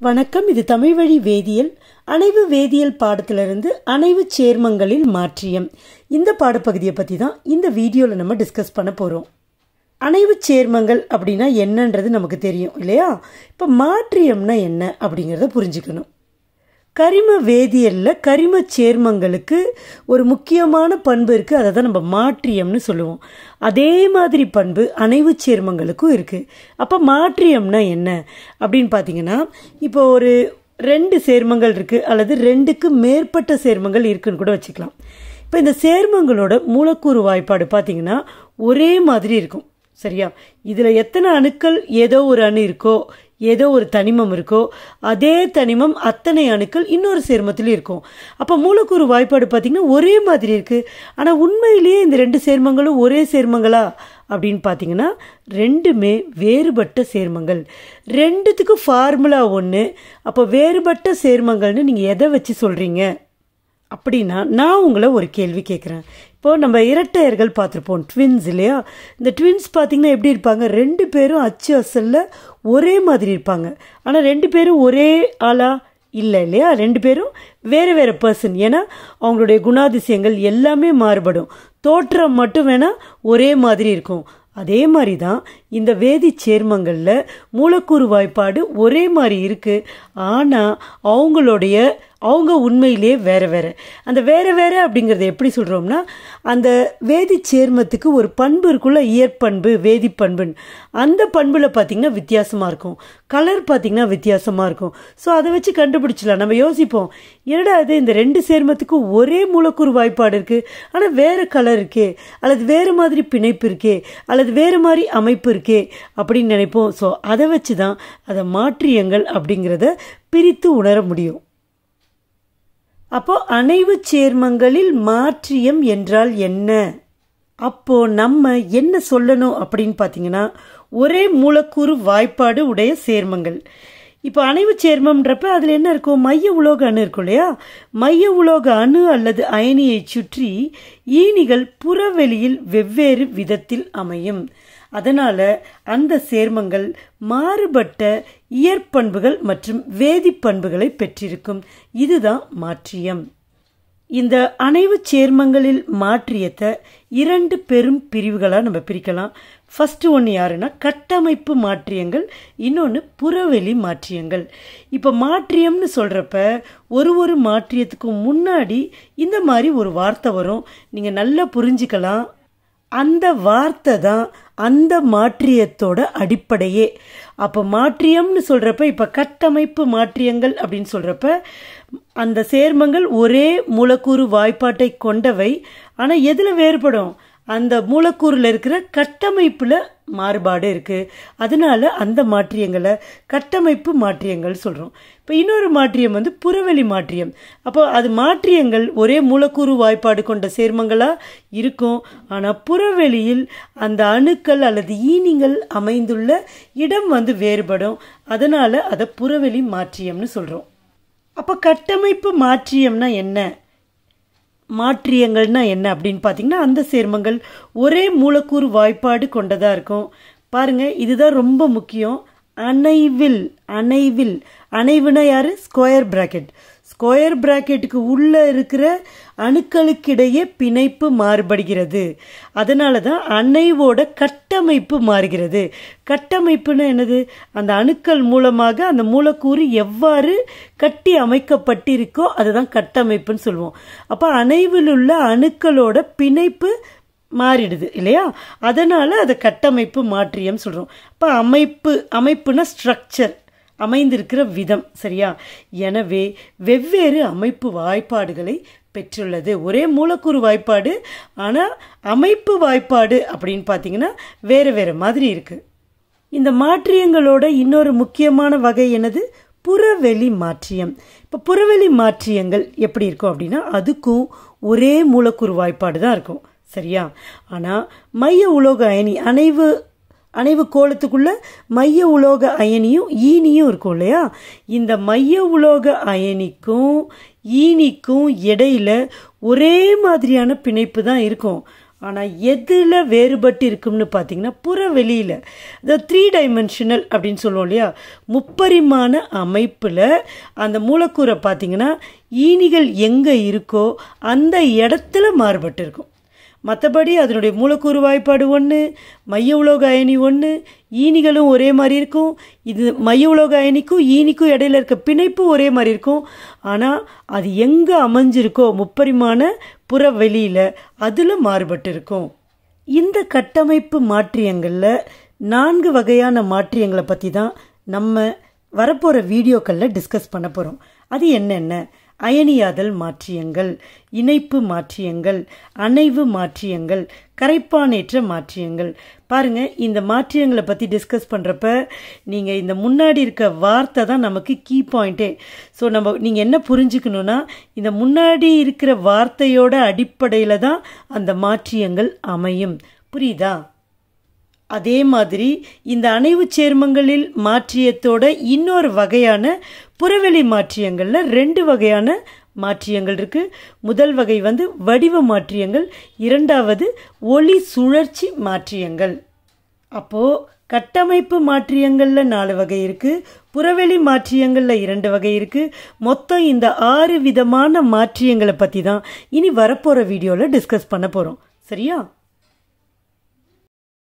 வணக்கம் இது தமிழ் வழி வேதியியல் அணைவு வேதியியல் பாடத்திலிருந்து அணைவு சேர்மங்களில் மாற்றியம் இந்த பாடப்பகுதியை பற்றி தான் இந்த வீடியோவில் நம்ம டிஸ்கஸ் பண்ண போகிறோம் அணைவு சேர்மங்கள் அப்படின்னா என்னன்றது நமக்கு தெரியும் இல்லையா இப்போ மாற்றியம்னா என்ன அப்படிங்கிறத புரிஞ்சுக்கணும் கரிம வேதியியலில் கரிம சேர்மங்களுக்கு ஒரு முக்கியமான பண்பு இருக்குது அதை தான் நம்ம மாற்றியம்னு சொல்லுவோம் அதே மாதிரி பண்பு அணைவு சேர்மங்களுக்கும் இருக்குது அப்போ மாற்றியம்னா என்ன அப்படின்னு பார்த்தீங்கன்னா இப்போ ஒரு ரெண்டு சேர்மங்கள் இருக்குது அல்லது ரெண்டுக்கு மேற்பட்ட சேர்மங்கள் இருக்குன்னு கூட வச்சுக்கலாம் இப்போ இந்த சேர்மங்களோட மூலக்கூறு வாய்ப்பாடு பார்த்தீங்கன்னா ஒரே மாதிரி இருக்கும் சரியா இதில் எத்தனை அணுக்கள் ஏதோ ஒரு அணு இருக்கோ ஏதோ ஒரு தனிமம் இருக்கோ அதே தனிமம் அத்தனை அணுக்கள் இன்னொரு சேர்மத்திலும் இருக்கும் அப்போ மூலக்கூறு வாய்ப்பாடு பார்த்திங்கன்னா ஒரே மாதிரி இருக்குது ஆனால் உண்மையிலேயே இந்த ரெண்டு சேர்மங்களும் ஒரே சேர்மங்களா அப்படின்னு பார்த்தீங்கன்னா ரெண்டுமே வேறுபட்ட சேர்மங்கள் ரெண்டுத்துக்கும் ஃபார்முலா ஒன்று அப்போ வேறுபட்ட சேர்மங்கள்னு நீங்கள் எதை வச்சு சொல்கிறீங்க அப்படின்னா நான் உங்களை ஒரு கேள்வி கேட்குறேன் இப்போ நம்ம இரட்டையர்கள் பார்த்துருப்போம் ட்வின்ஸ் இல்லையா இந்த ட்வின்ஸ் பார்த்தீங்கன்னா எப்படி இருப்பாங்க ரெண்டு பேரும் அச்சு அசலில் ஒரே மாதிரி இருப்பாங்க ஆனால் ரெண்டு பேரும் ஒரே ஆளா இல்லை இல்லையா ரெண்டு பேரும் வேறு வேறு பர்சன் ஏன்னா அவங்களுடைய குணாதிசயங்கள் எல்லாமே மாறுபடும் தோற்றம் மட்டும் வேணால் ஒரே மாதிரி இருக்கும் அதே மாதிரி தான் இந்த வேதி சேர்மங்களில் மூலக்கூறு வாய்ப்பாடு ஒரே மாதிரி இருக்குது ஆனால் அவங்களுடைய அவங்க உண்மையிலேயே வேற வேற அந்த வேற வேற அப்படிங்கிறத எப்படி சொல்கிறோம்னா அந்த வேதி சேர்மத்துக்கு ஒரு பண்பு இருக்குள்ள இயற்பண்பு வேதி பண்புன்னு அந்த பண்பில் பார்த்திங்கன்னா வித்தியாசமாக இருக்கும் கலர் பார்த்திங்கன்னா வித்தியாசமாக இருக்கும் ஸோ அதை வச்சு கண்டுபிடிச்சலாம் நம்ம யோசிப்போம் என்னடா அது இந்த ரெண்டு சேர்மத்துக்கும் ஒரே மூலக்கூறு வாய்ப்பாடு இருக்குது ஆனால் வேறு கலர் இருக்கே அல்லது வேறு மாதிரி பிணைப்பு இருக்கே அல்லது வேறு மாதிரி அமைப்பு இருக்கே அப்படின்னு நினைப்போம் ஸோ அதை வச்சு தான் அதை மாற்றியங்கள் அப்படிங்கிறத பிரித்து உணர முடியும் அப்போ அணைவு சேர்மங்களில் மாற்றியம் என்றால் என்ன அப்போ நம்ம என்ன சொல்லணும் அப்படின்னு பார்த்தீங்கன்னா ஒரே மூலக்கூறு வாய்ப்பாடு உடைய சேர்மங்கள் இப்போ அணைவு சேர்மம்ன்றப்ப அதில் என்ன இருக்கும் மைய உலோக அணு இருக்கும் இல்லையா மைய உலோக அணு அல்லது அயனியை சுற்றி ஈனிகள் புறவெளியில் வெவ்வேறு விதத்தில் அமையும் அதனால அந்த சேர்மங்கள் மாறுபட்ட இயற்பண்புகள் மற்றும் வேதிப்பண்புகளை பெற்றிருக்கும் இதுதான் மாற்றியம் இந்த அணைவு சேர்மங்களில் மாற்றியத்தை இரண்டு பெரும் பிரிவுகளாக நம்ம பிரிக்கலாம் ஃபர்ஸ்ட் ஒன்று யாருன்னா கட்டமைப்பு மாற்றியங்கள் இன்னொன்று புறவெளி மாற்றியங்கள் இப்போ மாற்றியம்னு சொல்கிறப்ப ஒரு ஒரு மாற்றியத்துக்கும் முன்னாடி இந்த மாதிரி ஒரு வார்த்தை வரும் நீங்கள் நல்லா புரிஞ்சுக்கலாம் அந்த வார்த்தை தான் அந்த மாற்றியத்தோட அடிப்படையே அப்போ மாற்றியம்னு சொல்கிறப்ப இப்போ கட்டமைப்பு மாற்றியங்கள் அப்படின்னு சொல்கிறப்ப அந்த சேர்மங்கள் ஒரே மூலக்கூறு வாய்ப்பாட்டை கொண்டவை ஆனால் எதில் வேறுபடும் அந்த மூலக்கூறில் இருக்கிற கட்டமைப்பில் மாறுபாடு இருக்குது அதனால அந்த மாற்றியங்களை கட்டமைப்பு மாற்றியங்கள் சொல்கிறோம் இப்போ இன்னொரு மாற்றியம் வந்து புறவெளி மாற்றியம் அப்போ அது மாற்றியங்கள் ஒரே மூலக்கூறு வாய்ப்பாடு கொண்ட சேர்மங்களாக இருக்கும் ஆனால் புறவெளியில் அந்த அணுக்கள் அல்லது ஈனிங்கள் அமைந்துள்ள இடம் வந்து வேறுபடும் அதனால் அதை புறவெளி மாற்றியம்னு சொல்கிறோம் அப்போ கட்டமைப்பு மாற்றியம்னா என்ன மாற்றியங்கள்னா என்ன அப்படின்னு பார்த்தீங்கன்னா அந்த சேர்மங்கள் ஒரே மூலக்கூறு வாய்ப்பாடு கொண்டதாக இருக்கும் பாருங்க இதுதான் ரொம்ப முக்கியம் அணைவில் அணைவில் அணைவுனா யாரு ஸ்கொயர் பிராக்கெட் ஸ்கொயர் பிராக்கெட்டுக்கு உள்ள இருக்கிற அணுக்களுக்கிடையே பிணைப்பு மாறுபடுகிறது அதனால தான் அணைவோட கட்டமைப்பு மாறுகிறது கட்டமைப்புன்னு என்னது அந்த அணுக்கள் மூலமாக அந்த மூலக்கூறு எவ்வாறு கட்டி அமைக்கப்பட்டிருக்கோ அதுதான் கட்டமைப்புன்னு சொல்லுவோம் அப்போ அணைவில் உள்ள அணுக்களோட பிணைப்பு மாறிடுது இல்லையா அதனால அதை கட்டமைப்பு மாற்றியம் சொல்கிறோம் இப்போ அமைப்பு அமைப்புனா ஸ்ட்ரக்சர் அமைந்திருக்கிற விதம் சரியா எனவே வெவ்வேறு அமைப்பு வாய்ப்பாடுகளை பெற்றுள்ளது ஒரே மூலக்கூறு வாய்ப்பாடு ஆனால் அமைப்பு வாய்ப்பாடு அப்படின்னு பார்த்தீங்கன்னா வேறு வேறு மாதிரி இருக்குது இந்த மாற்றியங்களோட இன்னொரு முக்கியமான வகை என்னது புறவெளி மாற்றியம் இப்போ புறவெளி மாற்றியங்கள் எப்படி இருக்கும் அப்படின்னா அதுக்கும் ஒரே மூலக்கூறு வாய்ப்பாடு தான் இருக்கும் சரியா ஆனால் மைய உலோக அயனி அணைவு அணைவு கோலத்துக்குள்ள மைய உலோக அயனியும் ஈனியும் இருக்கும் இல்லையா இந்த மைய உலோக அயனிக்கும் ஈனிக்கும் இடையில ஒரே மாதிரியான பிணைப்பு தான் இருக்கும் ஆனால் எதில் வேறுபட்டு இருக்கும்னு பார்த்தீங்கன்னா புற வெளியில் இந்த த்ரீ டைமென்ஷனல் அப்படின்னு சொல்லுவோம் இல்லையா முப்பரிமாண அமைப்பில் அந்த மூலக்கூறை பார்த்தீங்கன்னா ஈனிகள் எங்கே இருக்கோ அந்த இடத்துல மாறுபட்டு இருக்கும் மற்றபடி அதனுடைய மூலக்கூறு வாய்ப்பாடு ஒன்று மைய உலோக அயனி ஒன்று ஈனிகளும் ஒரே மாதிரி இருக்கும் இது மைய உலோக அயனிக்கும் ஈனிக்கும் இடையில இருக்க பிணைப்பு ஒரே மாதிரி இருக்கும் ஆனால் அது எங்கே அமைஞ்சிருக்கோ முப்பரிமாண புற வெளியில் அதில் மாறுபட்டு இருக்கும் இந்த கட்டமைப்பு மாற்றியங்களில் நான்கு வகையான மாற்றியங்களை பற்றி தான் நம்ம வரப்போகிற வீடியோக்களில் டிஸ்கஸ் பண்ண போகிறோம் அது என்னென்ன அயனியாதல் மாற்றியங்கள் இணைப்பு மாற்றியங்கள் அணைவு மாற்றியங்கள் கரைப்பானேற்ற மாற்றியங்கள் பாருங்க இந்த மாற்றியங்களை பற்றி டிஸ்கஸ் பண்ணுறப்ப நீங்கள் இந்த முன்னாடி இருக்க வார்த்தை தான் நமக்கு கீ பாயிண்ட்டே ஸோ நம்ம நீங்கள் என்ன புரிஞ்சுக்கணுன்னா இந்த முன்னாடி இருக்கிற வார்த்தையோட அடிப்படையில் தான் அந்த மாற்றியங்கள் அமையும் புரியுதா அதே மாதிரி இந்த அணைவு சேர்மங்களில் மாற்றியத்தோட இன்னொரு வகையான புறவெளி மாற்றியங்களில் ரெண்டு வகையான மாற்றியங்கள் இருக்குது முதல் வகை வந்து வடிவ மாற்றியங்கள் இரண்டாவது ஒளி சுழற்சி மாற்றியங்கள் அப்போது கட்டமைப்பு மாற்றியங்களில் நாலு வகை இருக்குது புறவெளி மாற்றியங்களில் இரண்டு வகை இருக்குது மொத்தம் இந்த ஆறு விதமான மாற்றியங்களை பற்றி தான் இனி வரப்போகிற வீடியோவில் டிஸ்கஸ் பண்ண போகிறோம் சரியா